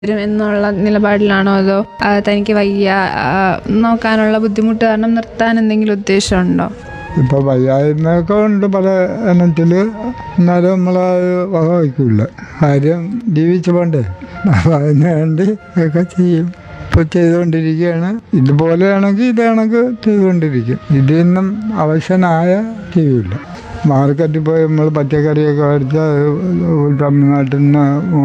വരും എന്നുള്ള നിലപാടിലാണോ അതോ ആ, തനിക്ക് വയ്യ ആ, നോക്കാനുള്ള ബുദ്ധിമുട്ട് കാരണം നിർത്താൻ എന്തെങ്കിലും ഉദ്ദേശമുണ്ടോ ഇപ്പൊ വയ്യായ്മയൊക്കെ ഉണ്ട് പല ഇനത്തിൽ എന്നാലും നമ്മളത് വക വയ്ക്കില്ല കാര്യം ജീവിച്ചു പോണ്ടേ അപ്പം അതിന് വേണ്ടി ഒക്കെ ചെയ്യും ഇപ്പോൾ ചെയ്തുകൊണ്ടിരിക്കുകയാണ് ഇതുപോലെയാണെങ്കിൽ ഇതാണെങ്കിൽ ചെയ്തുകൊണ്ടിരിക്കും ഇതിൽ നിന്നും അവശനായ ചെയ്യില്ല മാർക്കറ്റിൽ പോയി നമ്മൾ പച്ചക്കറിയൊക്കെ മേടിച്ചാൽ തമിഴ്നാട്ടിൽ നിന്ന്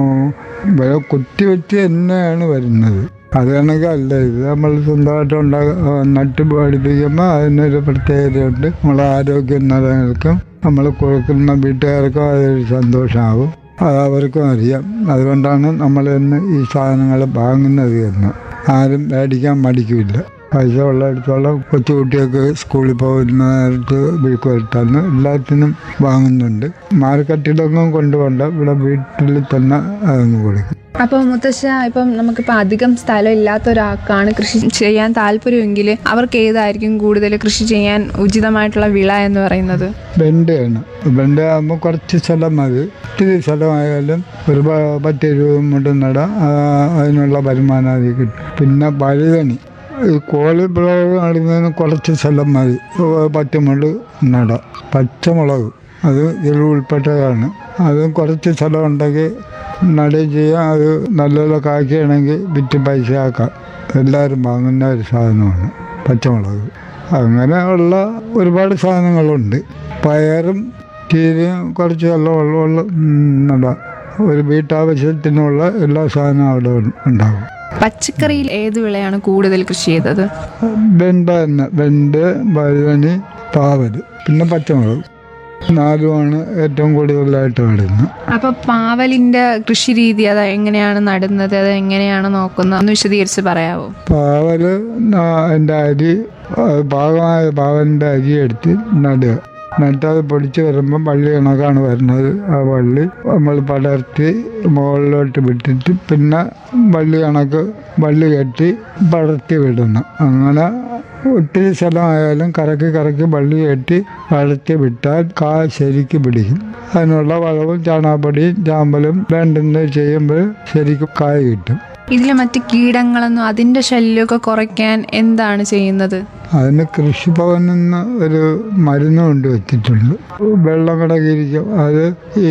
വില കുത്തിവെച്ച് തന്നെയാണ് വരുന്നത് അത് കണക്കല്ല ഇത് നമ്മൾ സ്വന്തമായിട്ട് ഉണ്ടാ നട്ട് പഠിപ്പിക്കുമ്പോൾ അതിനൊരു പ്രത്യേകതയുണ്ട് നമ്മളെ ആരോഗ്യം നിലനിൽക്കും നമ്മൾ കൊടുക്കുന്ന വീട്ടുകാർക്കും അതൊരു സന്തോഷമാകും അത് അവർക്കും അറിയാം അതുകൊണ്ടാണ് നമ്മൾ ഇന്ന് ഈ സാധനങ്ങൾ വാങ്ങുന്നത് എന്ന് ആരും മേടിക്കാൻ മടിക്കില്ല പൈസ ഉള്ളിടത്തോളം കൊച്ചുകുട്ടിയൊക്കെ സ്കൂളിൽ പോകുന്ന നേരത്ത് വീക്ക് വരുത്താന്ന് എല്ലാത്തിനും വാങ്ങുന്നുണ്ട് മാർക്കറ്റിലൊന്നും കൊണ്ടുപോകണ്ട ഇവിടെ വീട്ടിൽ തന്നെ അതങ്ങ് കൊടുക്കും അപ്പോൾ മുത്തശ്ശ ഇപ്പം നമുക്കിപ്പോൾ അധികം സ്ഥലം ഇല്ലാത്ത ഒരാൾക്കാണ് കൃഷി ചെയ്യാൻ താല്പര്യമെങ്കിൽ അവർക്ക് ഏതായിരിക്കും കൂടുതൽ കൃഷി ചെയ്യാൻ ഉചിതമായിട്ടുള്ള വിള എന്ന് പറയുന്നത് വെണ്ടയാണ് വെണ്ട ആകുമ്പോൾ കുറച്ച് സ്ഥലം മതി ഇത്തിരി സ്ഥലമായാലും ഒരു പ- പത്ത് രൂപ കൊണ്ട് നടാം ആ, അതിനുള്ള വരുമാനം അതിൽ കിട്ടും പിന്നെ വഴുതണി ഈ കോളിഫ്ലവർ നടുന്നതിന് കുറച്ച് സ്ഥലം മതി ഏ, പച്ചമുളക് നടാം പച്ചമുളക് അത് ഇതിൽ ഉൾപ്പെട്ടതാണ് അതും കുറച്ച് സ്ഥലം ഉണ്ടെങ്കിൽ നടുകയും ചെയ്യാം അത് നല്ലപോലെ കായ്ക്കുകയാണെങ്കിൽ വിറ്റ് പൈസ ആക്കാം എല്ലാവരും വാങ്ങുന്ന ഒരു സാധനമാണ് പച്ചമുളക് അങ്ങനെ ഉള്ള ഒരുപാട് സാധനങ്ങളുണ്ട് പയറും ചീരയും കുറച്ച് വെള്ളമുള്ള നടാം ഒരു വീട്ടാവശ്യത്തിനുള്ള എല്ലാ സാധനവും അവിടെ ഉണ്ടാകും പച്ചക്കറിയിൽ ഏത് വിളയാണ് കൂടുതൽ കൃഷി ചെയ്തത് വെണ്ട തന്നെ വെണ്ട വഴുതനി പാവല് പിന്നെ പച്ചമുളക് നാലുമാണ് ഏറ്റവും കൂടുതലായിട്ട് നടുന്നത് അപ്പൊ പാവലിന്റെ കൃഷി രീതി അത് എങ്ങനെയാണ് നടുന്നത് അത് എങ്ങനെയാണ് നോക്കുന്നത് ഒന്ന് വിശദീകരിച്ച് പറയാവോ പാവല് അതിൻ്റെ അരി ആ, പാകമായ പാവലിൻ്റെ അരി എടുത്ത് നടുക നട്ടത് പൊടിച്ച് വരുമ്പം വള്ളി കണക്കാണ് വരുന്നത് ആ വള്ളി നമ്മൾ പടർത്തി മുകളിലോട്ട് വിട്ടിട്ട് പിന്നെ വള്ളി കണക്ക് വള്ളി കെട്ടി പടർത്തി വിടണം അങ്ങനെ ഒത്തിരി സ്ഥലമായാലും കറക്കി കറക്കി വള്ളി കെട്ടി പടർത്തി വിട്ടാൽ കാ ശരിക്ക് പിടിക്കും അതിനുള്ള വളവും ചാണകപ്പൊടിയും ചാമ്പലും വേണ്ടുന്നത് ചെയ്യുമ്പോൾ ശരിക്കും കായ കിട്ടും ഇതിൽ മറ്റ് കീടങ്ങളൊന്നും അതിന്റെ ശല്യമൊക്കെ കുറയ്ക്കാൻ എന്താണ് ചെയ്യുന്നത് അതിന് കൃഷിഭവനിൽ നിന്ന് ഒരു മരുന്ന് കൊണ്ട് വെച്ചിട്ടുണ്ട് വെള്ളം കിടക്കിയിരിക്കും അത് ഈ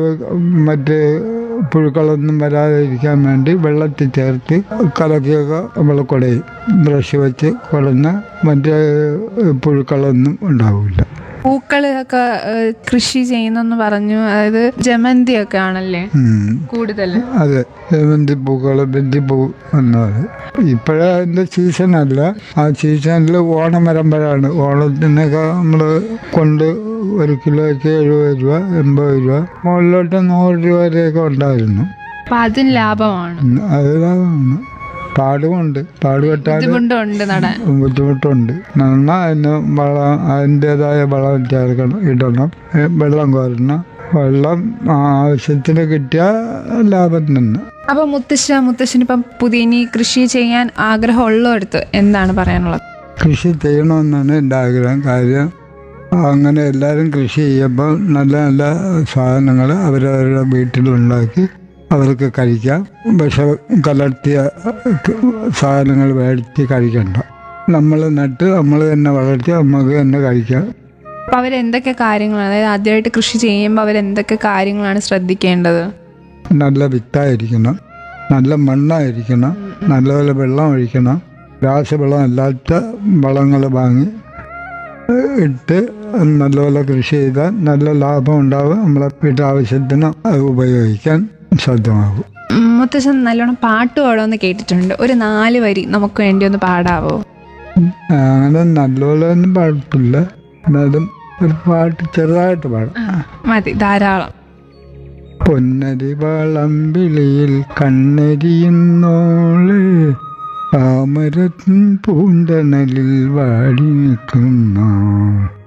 മറ്റ് പുഴുക്കളൊന്നും വരാതിരിക്കാൻ വേണ്ടി വെള്ളത്തിൽ ചേർത്ത് കലക്കിയൊക്കെ നമ്മൾ കുടയും ബ്രഷ് വെച്ച് കുടന്ന് മറ്റേ പുഴുക്കളൊന്നും ഉണ്ടാവില്ല പൂക്കൾ ഒക്കെ ഏഹ്, കൃഷി ചെയ്യുന്നെന്ന് പറഞ്ഞു അതായത് ജമന്തി ഒക്കെ ആണല്ലേ ഉം. കൂടുതൽ അതെ ബന്ദിപ്പൂക്കൾ ബന്ദിപ്പൂ എന്നത് ഇപ്പോഴേ അതിൻ്റെ സീസണല്ല ആ സീസണിൽ ഓണം വരുമ്പോഴാണ് ഓണത്തിനൊക്കെ നമ്മൾ കൊണ്ട് ഒരു കിലോയ്ക്ക് എഴുപത് രൂപ എൺപത് രൂപ മുകളിലോട്ട് നൂറ് രൂപ വരെയൊക്കെ ഉണ്ടായിരുന്നു അപ്പൊ അതും ലാഭമാണ് ഉം, അത് ലാഭമാണ് പാടുമുണ്ട് പാട് കെട്ടാൻ ബുദ്ധിമുട്ടുണ്ട് നടാൻ ബുദ്ധിമുട്ടുണ്ട് നന്നാ അതിന് വളം അതിൻ്റെതായ വളം ചേർക്കണം ഇടണം ഏ, വെള്ളം കോരണം വെള്ളം ആവശ്യത്തിന് കിട്ടിയാൽ ലാഭം തന്നെ അപ്പൊ മുത്തശ്ശ മുത്തശ്ശന് ഇപ്പം പുതിയ ഇനി കൃഷി ചെയ്യാൻ ആഗ്രഹമുള്ളടത്ത് എന്താണ് പറയാനുള്ളത് കൃഷി ചെയ്യണമെന്നാണ് എൻ്റെ ആഗ്രഹം കാര്യം അങ്ങനെ എല്ലാവരും കൃഷി ചെയ്യുമ്പോൾ നല്ല നല്ല സാധനങ്ങൾ അവരവരുടെ വീട്ടിലുണ്ടാക്കി അവർക്ക് കഴിക്കാം വിഷം കലർത്തിയ സാധനങ്ങൾ മേടിച്ച് കഴിക്കണ്ട നമ്മൾ നട്ട് നമ്മൾ തന്നെ വളർത്തി നമുക്ക് തന്നെ കഴിക്കാം അപ്പൊ അവരെന്തൊക്കെ കാര്യങ്ങളാണ് അതായത് ആദ്യമായിട്ട് കൃഷി ചെയ്യുമ്പോൾ അവരെന്തൊക്കെ കാര്യങ്ങളാണ് ശ്രദ്ധിക്കേണ്ടത് നല്ല വിത്തായിരിക്കണം നല്ല മണ്ണായിരിക്കണം നല്ലപോലെ വെള്ളം ഒഴിക്കണം രാസവളം അല്ലാത്ത വളങ്ങൾ വാങ്ങി ഏഹ്, ഇട്ട് നല്ലപോലെ കൃഷി ചെയ്താൽ നല്ല ലാഭം ഉണ്ടാവും നമ്മളെ വീട്ടാവശ്യത്തിന് അത് ഉപയോഗിക്കാൻ സാധ്യമാകും ഉം, മുത്തശ്ശൻ നല്ലോണം പാട്ട് പാടുമെന്ന് കേട്ടിട്ടുണ്ട് ഒരു നാല് വരി നമുക്ക് വേണ്ടി ഒന്ന് പാടാവോ അങ്ങനെ നല്ലപോലെ ഒന്നും പാടില്ല എന്നാലും ഒരു പാട്ട് ചെറുതായിട്ട് പാടാം മതി ധാരാളം പൊന്നരി വളമ്പിളിയിൽ കണ്ണെരിയുന്നോള് താമരത്തിൻ പൂന്തണലിൽ വാടി നിൽക്കുന്നോ